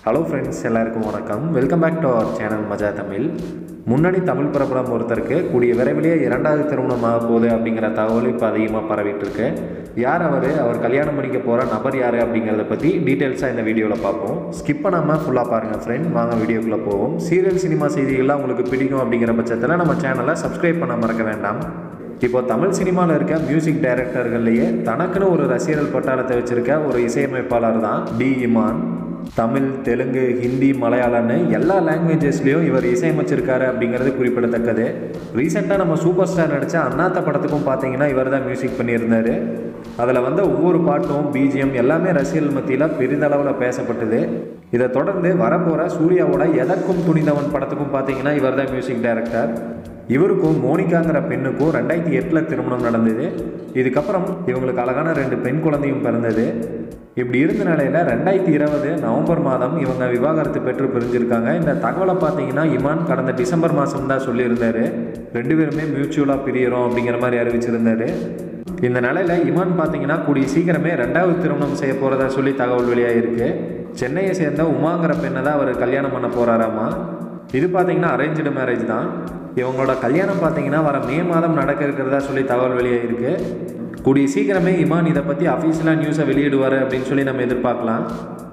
hello friends எல்லாருக்கும் வணக்கம் welcome back to our channel Maja Tamil முன்னணி தமிழ் பிரபலம் ஒருத்தருக்கு கூடிய விரைவிலேயே இரண்டாவது திருமணம் ஆக போகுது அப்படிங்கிற தகவல் இப்போ அதிகமாக பரவிட்டு இருக்கு யார் அவர் அவர் கல்யாணம் பண்ணிக்க போகிற நபர் யார் அப்படிங்கிறத பற்றி டீட்டெயில்ஸாக இந்த வீடியோவில் பார்ப்போம் ஸ்கிப் பண்ணாமல் ஃபுல்லாக பாருங்கள் ஃப்ரெண்ட் வாங்க வீடியோக்குள்ளே போவோம் சீரியல் சினிமா செய்திகள்லாம் உங்களுக்கு பிடிக்கும் அப்படிங்கிற பட்சத்தில் நம்ம சேனலை சப்ஸ்கிரைப் பண்ண மறக்க வேண்டாம் இப்போ தமிழ் சினிமாவில் இருக்க மியூசிக் டைரக்டர்கள்லேயே தனக்குன்னு ஒரு ரசிகர்கள் பட்டாளத்தை வச்சிருக்க ஒரு இசையமைப்பாளர் தான் டி இமான் தமிழ் தெலுங்கு ஹிந்தி மலையாளம்னு எல்லா லாங்குவேஜஸ்லேயும் இவர் இசையமைச்சிருக்காரு அப்படிங்கிறது குறிப்பிடத்தக்கது ரீசெண்டாக நம்ம சூப்பர் ஸ்டார் நடித்த அண்ணாத்த படத்துக்கும் பார்த்தீங்கன்னா இவர் தான் மியூசிக் பண்ணியிருந்தார் அதில் வந்த ஒவ்வொரு பாட்டும் பிஜிஎம் எல்லாமே ரசிகர்கள் மத்தியில் பெரிதளவில் பேசப்பட்டது இதை தொடர்ந்து வரப்போகிற சூர்யாவோட எதற்கும் துணிந்தவன் படத்துக்கும் பார்த்தீங்கன்னா இவர் தான் மியூசிக் டைரக்டர் இவருக்கும் மோனிகாங்கிற பெண்ணுக்கும் ரெண்டாயிரத்தி எட்டில் திருமணம் நடந்தது இதுக்கப்புறம் இவங்களுக்கு அழகான ரெண்டு பெண் குழந்தையும் பிறந்தது இப்படி இருந்த நிலையில் ரெண்டாயிரத்தி இருபது நவம்பர் மாதம் இவங்க விவாகரத்து பெற்று பிரிஞ்சிருக்காங்க இந்த தகவலை பார்த்தீங்கன்னா இமான் கடந்த டிசம்பர் மாதம் தான் சொல்லியிருந்தாரு ரெண்டு பேருமே மியூச்சுவலாக பிரியறோம் அப்படிங்கிற மாதிரி அறிவிச்சிருந்தாரு இந்த நிலையில் இமான் பார்த்தீங்கன்னா கூடிய சீக்கிரமே ரெண்டாவது திருமணம் செய்ய போகிறதா சொல்லி தகவல் வெளியாகிருக்கு சென்னையை சேர்ந்த உமாங்கிற பெண்ணை தான் அவர் கல்யாணம் பண்ண போகிறாராமா இது பார்த்தீங்கன்னா அரேஞ்சு மேரேஜ் தான் இவங்களோட கல்யாணம் பார்த்தீங்கன்னா வர மே மாதம் நடக்க இருக்கிறதா சொல்லி தகவல் வெளியாகிருக்கு கூடிய சீக்கிரமே இமான் இதை பற்றி அஃபீஷியலாக நியூஸை வெளியிடுவார் அப்படின்னு சொல்லி நம்ம எதிர்பார்க்கலாம்